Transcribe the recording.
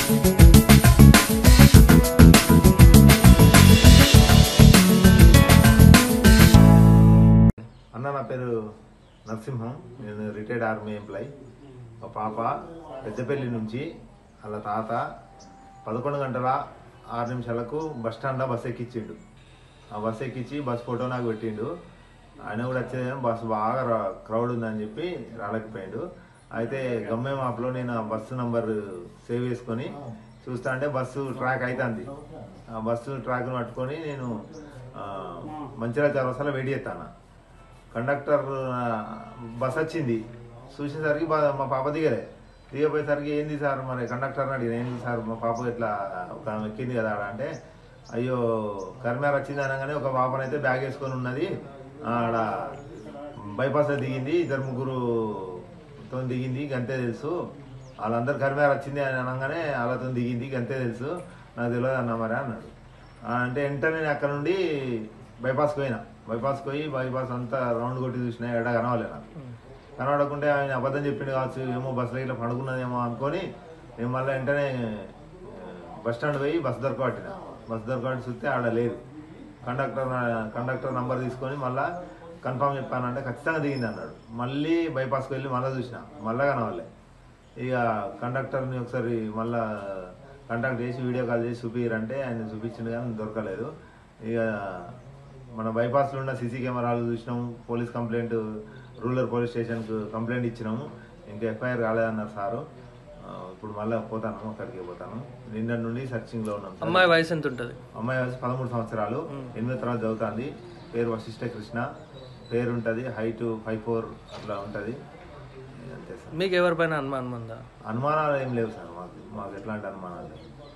అన్న నా పేరు నరసింహం నేను రిటైర్డ్ ఆర్మీ ఎంప్లాయ్ మా పాప పెద్దపల్లి నుంచి వాళ్ళ తాత పదకొండు గంటల ఆరు నిమిషాలకు బస్ స్టాండ్లో బస్ ఎక్కించిండు ఆ బస్ ఎక్కించి బస్ ఫోటో నాకు పెట్టిండు ఆయన కూడా వచ్చేది బస్సు బాగా రా- క్రౌడ్ ఉందని చెప్పి రాలేకపోయిండు అయితే గమ్యం యాప్లో నేను ఆ బస్సు నంబర్ సేవ్ చేసుకొని చూస్తా అంటే బస్సు ట్రాక్ అవుతుంది ఆ బస్సు ట్రాక్ను పట్టుకొని నేను ఆ, మంచిర్యాల చౌరస్తాలో వెయిట్ చేస్తాను కండక్టర్ ఆ, బస్ వచ్చింది చూసేసరికి బా- మా పాప దిగలే దిగపోయేసరికి ఏంది సార్ మరి కండక్టర్ అడిగిన ఏంది సార్ మా పాప ఇట్లా ఒక ఆమె ఎక్కింది కదా ఆడ అంటే అయ్యో కర్మేర వచ్చింది అనగానే ఒక పాపనైతే బ్యాగ్ వేసుకొని ఉన్నది ఆడ బైపాస్ దిగింది ఇద్దరు ముగ్గురు తో దిగింది గంతే తెలుసు వాళ్ళందరు కర్మేర వచ్చింది అని అనగానే వాళ్ళతో దిగింది గంతే తెలుసు నాకు తెలియదు అన్న మరి అన్నాడు ఆ, అంటే వెంటనే నేను అక్కడ నుండి బైపాస్కి పోయినా బైపాస్కి పోయి బైపాస్ అంతా రౌండ్ కొట్టి చూసినా ఎడ కనవలే నాకు కనబడకుంటే ఆయన అబద్ధం చెప్పిండు కావచ్చు ఏమో బస్సులో ఇట్లా పడుకున్నదేమో అనుకొని నేను మళ్ళీ వెంటనే బస్ స్టాండ్ పోయి బస్ దొరకబట్టిన బస్ దొరకబట్టి చూస్తే ఆడ లేదు కండక్టర్ కండక్టర్ నంబర్ తీసుకొని మళ్ళీ కన్ఫామ్ చెప్పానంటే ఖచ్చితంగా దిగింది అన్నాడు మళ్ళీ బైపాస్కి వెళ్ళి మళ్ళీ చూసిన మళ్ళీ కనవాలే ఇక కండక్టర్ని ఒకసారి మళ్ళా కాంటాక్ట్ చేసి వీడియో కాల్ చేసి చూపిరంటే ఆయన చూపించిండు కానీ దొరకలేదు ఇక మన బైపాస్లో ఉన్న సీసీ కెమెరాలు చూసినాము పోలీస్ కంప్లైంట్ రూరల్ పోలీస్ స్టేషన్కు కంప్లైంట్ ఇచ్చినాము ఇంకా ఎఫ్ఐఆర్ కాలేదన్నారు సారు ఆ, ఇప్పుడు మళ్ళీ పోతాను అక్కడికి పోతాను నిన్న నుండి సర్చింగ్లో ఉన్నాం సార్. అమ్మాయి వయసు ఎంత ఉంటుంది అమ్మాయి వయసు పదమూడు సంవత్సరాలు ఎనిమిది తరగతి చదువుతుంది పేరు వశిష్ఠ కృష్ణ పేరు ఉంటుంది హైట్ ఫైవ్ ఫోర్ అట్లా ఉంటుంది అంతే సార్ మీకు ఎవరిపైన అనుమానం ఉందా అనుమానాలు ఏం లేవు సార్ మాకు మాకు ఎట్లాంటి అనుమానాలు లేవు